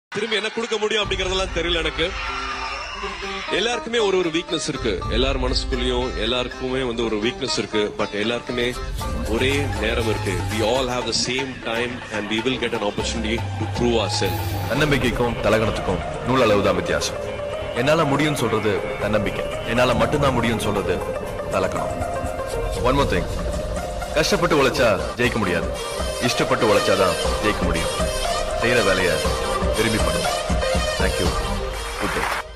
திரும்பி என்ன கொடுக்க முடியும் அப்படிங்கறதெல்லாம் தெரியல எனக்கு எல்லாருக்குமே ஒரு ஒரு வீக்னஸ் இருக்கு எல்லார் மனசுக்குள்ளயும் எல்லாருக்குமே வந்து ஒரு வீக்னஸ் இருக்கு பட் எல்லாருக்குமே ஒரே நேரம் இருக்கு we all have the same time and we will get an opportunity to prove ourselves தன்னம்பிக்கைக்கும் தலகணத்துக்கும் நூல் அளவு தான் வித்தியாசம் என்னால முடியும்னு சொல்றது தன்னம்பிக்கை என்னால மட்டும்தான் முடியும்னு சொல்றது தலக்கணம் ஒன் மோர் திங் கஷ்டப்பட்டு உழைச்சா ஜெயிக்க முடியாது இஷ்டப்பட்டு உழைச்சாதான் ஜெயிக்க முடியும் செய்யற வேலையை விரும்பி பண்ணுங்க தேங்க்யூ குட் டே